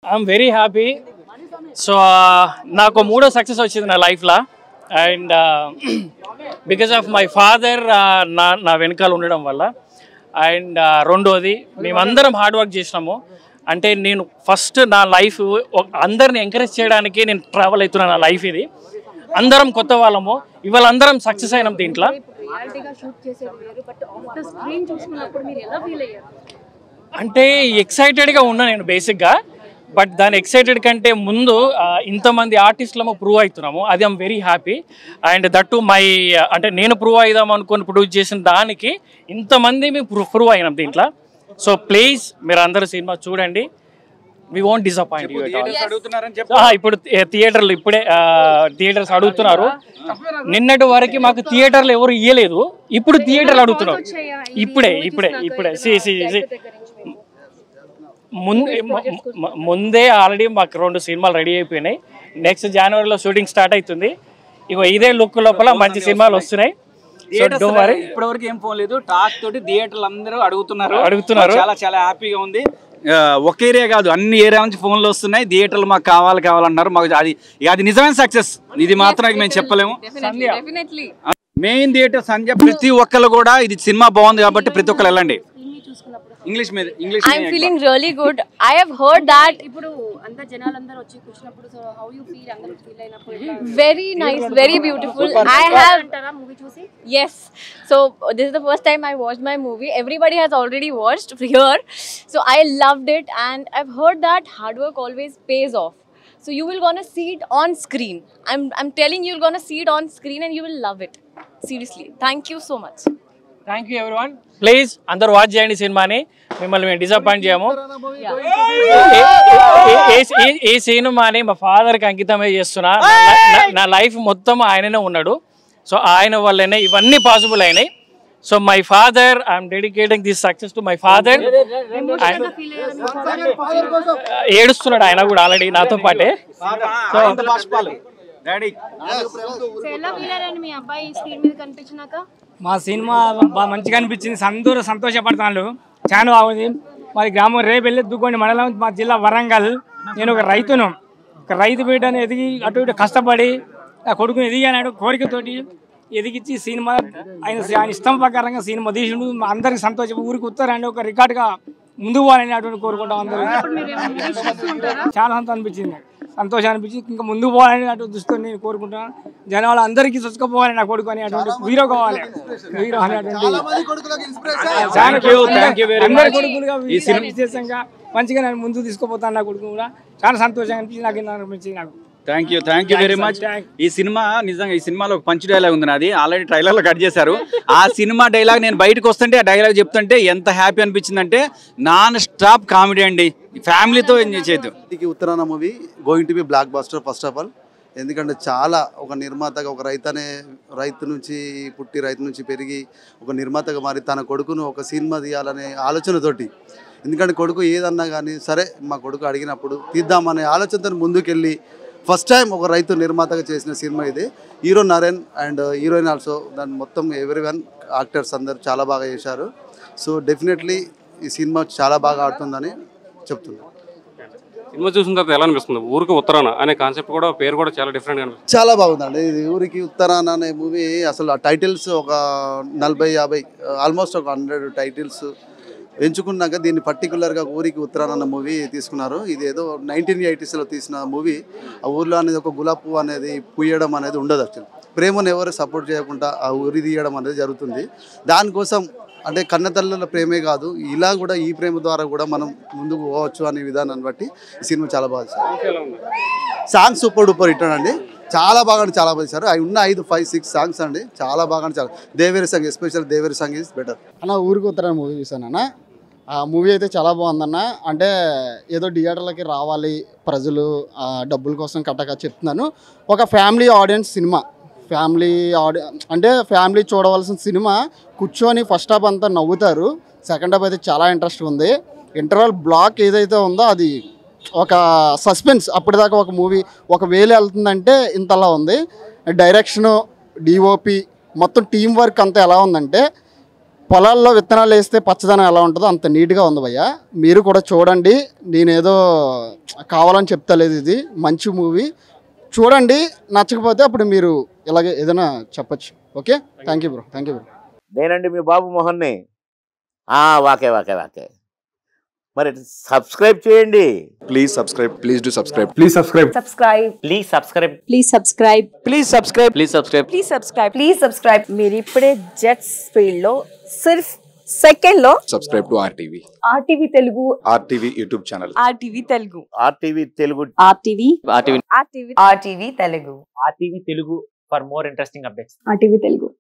I'm very happy so నాకు మూడో success వచ్చింది నా లైఫ్లో and because of my father నా నా వెనకాల ఉండడం వల్ల అండ్ రెండోది మేమందరం హార్డ్ వర్క్ చేసినాము అంటే నేను ఫస్ట్ నా లైఫ్ అందరిని ఎంకరేజ్ చేయడానికి నేను ట్రావెల్ అవుతున్నా నా లైఫ్ ఇది అందరం కొత్త వాళ్ళము ఇవాళ అందరం సక్సెస్ అయినాం దీంట్లో రియాలిటీగా షూట్ చేసేది వేరు బట్ ఆఫ్టర్ స్క్రీన్ చూసుకున్నప్పుడు మీరు ఎలా ఫీల్ అయ్యారు అంటే ఎక్సైటెడ్గా ఉన్నా నేను బేసిక్గా బట్ దాని ఎక్సైటెడ్ కంటే ముందు ఆ, ఇంతమంది ఆర్టిస్టులము ప్రూవ్ అవుతున్నాము అది I'm very happy and that to my అంటే నేను ప్రూవ్ అవుదాం అనుకుని ప్రొడ్యూస్ చేసిన దానికి ఇంతమంది మేము ప్రూవ్ ప్రూవ్ అయినాం దీంట్లో సో ప్లీజ్ మీరు అందరూ సినిమా చూడండి వి వోంట్ డిసప్పాయింట్ యూ అడుగుతున్నారని ఇప్పుడు థియేటర్లు ఇప్పుడే థియేటర్స్ అడుగుతున్నారు నిన్నటి వరకు మాకు థియేటర్లు ఎవరు ఇయ్యలేదు ఇప్పుడు థియేటర్లు అడుగుతున్నారు ఇప్పుడే ఇప్పుడే ఇప్పుడే సి సి సి ముందే మ- ముందే ఆల్రెడీ మాకు రెండు సినిమాలు రెడీ అయిపోయినాయి నెక్స్ట్ జనవరిలో షూటింగ్ స్టార్ట్ అవుతుంది ఇగో ఇదే లుక్ లోపల మంచి సినిమాలు వస్తున్నాయి సో డో వరీ ఇప్పటి వరకు ఏం ఫోన్ లేదు టాక్ తోటి థియేటర్లు అందరూ అడుగుతున్నారు అడుగుతున్నారు. చాలా చాలా హ్యాపీగా ఉంది ఆ, ఒక ఏరియా కాదు అన్ని ఏరియా నుంచి ఫోన్లు వస్తున్నాయి థియేటర్లు మాకు కావాలి కావాలన్నారు మాకు అది అది నిజమైన సక్సెస్ ఇది మాత్రం మేము చెప్పలేము డెఫినెట్లీ మెయిన్ థియేటర్ సంజయ్ ప్రతి ఒక్కరు కూడా ఇది సినిమా బాగుంది కాబట్టి ప్రతి ఒక్కరు వెళ్ళండి ఇంగ్లీష్ మీద English I'm feeling really good. I have heard that ఇప్పుడు అంతా జనాలందరూ వచ్చి కూర్చున్నప్పుడు సో హౌ యూ ఫీల్ అందరూ ఫీల్ అయినప్పుడు ఎట్లా? very nice, very beautiful. I have అంటారా మూవీ చూసి yes. So this is the first time I watched my movie. Everybody has already watched here, so I loved it, and I've heard that hard work always pays off. So you will gonna see it on screen. I'm I'm telling you, you're gonna see it on screen, and you will love it. Seriously, thank you so much. Thank you everyone please అందరూ watch చేయండి సినిమాని మిమ్మల్ని మేము disappoint చేయము ఏ- ఏ- ఏ- ఏ- ఏ సినిమాని మా ఫాదర్కి అంకితమే చేస్తున్నా నా- నా- నా లైఫ్ మొత్తం ఆయననే ఉన్నాడు సో ఆయన వల్లనే ఇవన్నీ పాసిబుల్ అయినాయి so my father I'm dedicating this success to my father ఏడుస్తున్నాడు ఆయన కూడా ఆల్రెడీ నాతో పాటే డాడీ సో ఎలా ఫీల్ అయ్యారండి మీ అబ్బాయి స్క్రీన్ మీద కనిపించినాక మా సినిమా బాగా మంచిగా అనిపించింది అందరూ సంతోషపడుతున్నారు చాలా బాగుంది మాది గ్రామం రేపెళ్ళి దుగ్గొండి మండలం మా జిల్లా వరంగల్ నేను ఒక రైతును ఒక రైతు బిడ్డను ఎదిగి అటు ఇటు కష్టపడి ఆ కొడుకుని ఎదిగానాడు కోరికతోటి ఎదిగించి సినిమా ఆయన ఆయన ఇష్టం ప్రకారంగా సినిమా తీసిండు మా అందరికి సంతోషం ఊరికి ఉత్తరండి ఒక రికార్డుగా ముందుకు పోవాలని అటువంటి కోరుకుంటాం అందరూ చాలా సంతోషం అనిపించింది సంతోషం అనిపించింది ఇంకా ముందుకు పోవాలని అటు దృష్టితో నేను కోరుకుంటున్నాను జనాలు అందరికీ చొచ్చుకోపోవాలి నా కొడుకు అని అటువంటి హీరో కావాలి హీరో అనేటువంటి thank you thank you very అందరి మచ్ కొడుకులుగా ఈ సినిమా విశేషంగా మంచిగా నేను ముందుకు తీసుకుపోతాను నా కొడుకు కూడా చాలా సంతోషంగా అనిపించింది నాకు ఇలా అనిపించింది నాకు thank you thank you very much ఈ సినిమా నిజంగా ఈ సినిమాలో ఒక పంచ్ డైలాగ్ ఉంది నాది ఆల్రెడీ ట్రైలర్ లో కట్ చేశారు ఆ సినిమా డైలాగ్ నేను బయటకు వస్తుంటే ఆ డైలాగ్ చెప్తుంటే ఎంత హ్యాపీ అనిపించిందంటే నాన్ స్టాప్ కామెడీ అండి ఫ్యామిలీతో ఎంజాయ్ చేయొద్దు ఇంటికి ఉత్తరాన movie going to be blockbuster first of all ఎందుకంటే చాలా ఒక నిర్మాతగా ఒక రైతు అనే రైతు నుంచి పుట్టి రైతు నుంచి పెరిగి ఒక నిర్మాతగా మారి తన కొడుకును ఒక సినిమా తీయాలనే ఆలోచనతోటి ఎందుకంటే కొడుకు ఏదన్నా కానీ సరే మా కొడుకు అడిగినప్పుడు తీద్దామనే ఆలోచనతో ముందుకెళ్ళి ఫస్ట్ టైం ఒక రైతు నిర్మాతగా చేసిన సినిమా ఇది hero Naren and heroine also దాని మొత్తం ఎవ్రీ వన్ యాక్టర్స్ అందరు చాలా బాగా చేశారు సో డెఫినెట్లీ ఈ సినిమా చాలా బాగా ఆడుతుందని చెప్తున్నాను సినిమా చూసిన తర్వాత ఎలా అనిపిస్తుంది ఊరికి ఉత్తరాన అనే కాన్సెప్ట్ కూడా పేరు కూడా చాలా డిఫరెంట్ గా అనిపిస్తుంది చాలా బాగుందండి ఇది ఊరికి ఉత్తరాన అనే మూవీ అసలు ఆ టైటిల్స్ ఒక నలభై యాభై ఆల్మోస్ట్ ఒక హండ్రెడ్ టైటిల్స్ ఎంచుకున్నాక దీన్ని పర్టికులర్గా ఊరికి ఉత్తరాన అన్న మూవీ తీసుకున్నారు ఇది ఏదో నైన్టీన్ ఎయిటీస్లో తీసిన మూవీ ఆ ఊర్లో అనేది ఒక గులాబ్ పువ్వు అనేది పుయ్యడం అనేది ఉండదు యాక్చువల్లీ ప్రేమను ఎవరు సపోర్ట్ చేయకుండా ఆ ఊరి తీయడం అనేది జరుగుతుంది దానికోసం అంటే కన్నతల్లుల ప్రేమే కాదు ఇలా కూడా ఈ ప్రేమ ద్వారా కూడా మనం ముందుకు పోవచ్చు అనే విధానాన్ని బట్టి ఈ సినిమా చాలా బాగా చేశారు. సాంగ్స్ సూపర్ డూపర్ హిట్ అండి చాలా బాగా అంటే చాలా బాగా చేశారు అవి ఉన్న ఐదు ఫైవ్ సిక్స్ సాంగ్స్ అండి చాలా బాగా అంటే చాలా Deveri song special Deveri song is better అన్న ఊరికి ఉత్తరాన మూవీ చూసానన్న ఆ మూవీ అయితే చాలా బాగుందన్న అంటే ఏదో థియేటర్లకి రావాలి ప్రజలు ఆ, డబ్బుల కోసం కట్టక చెప్తున్నాను ఒక ఫ్యామిలీ ఆడియన్స్ సినిమా ఫ్యామిలీ ఆడి అంటే ఫ్యామిలీ చూడవలసిన సినిమా కూర్చొని ఫస్ట్ హాఫ్ అంతా నవ్వుతారు సెకండ్ హాఫ్ అయితే చాలా ఇంట్రెస్ట్ ఉంది ఇంటర్వల్ బ్లాక్ ఏదైతే ఉందో అది ఒక సస్పెన్స్ అప్పటిదాకా ఒక మూవీ ఒక వేలు వెళ్తుందంటే ఇంతలా ఉంది డైరెక్షను డిఓపి మొత్తం టీం వర్క్ అంతా ఎలా ఉందంటే పొలాల్లో విత్తనాలు వేస్తే పచ్చదనం ఎలా ఉంటుందో అంత నీట్గా ఉంది భయ్య మీరు కూడా చూడండి నేనేదో కావాలని చెప్తలేదు ఇది మంచి మూవీ చూడండి నచ్చకపోతే అప్పుడు మీరు ఇలాగే ఏదైనా చెప్పచ్చు okay thank you bro thank you bro నేనండి మీ బాబు మోహన్ని ఆ, వాకే వాకే వాకే మరి సబ్స్క్రైబ్ చేయండి Please subscribe. Please do subscribe. Please subscribe. subscribe please subscribe please subscribe please subscribe please subscribe please subscribe please subscribe మీరు ఇప్పుడే జెట్స్ ఫీల్డ్ లో సిర్ఫ్ సెకండ్ లో Subscribe to RTV. RTV Telugu RTV YouTube channel. RTV Telugu RTV Telugu RTV RTV RTV RTV Telugu RTV Telugu for more interesting updates RTV Telugu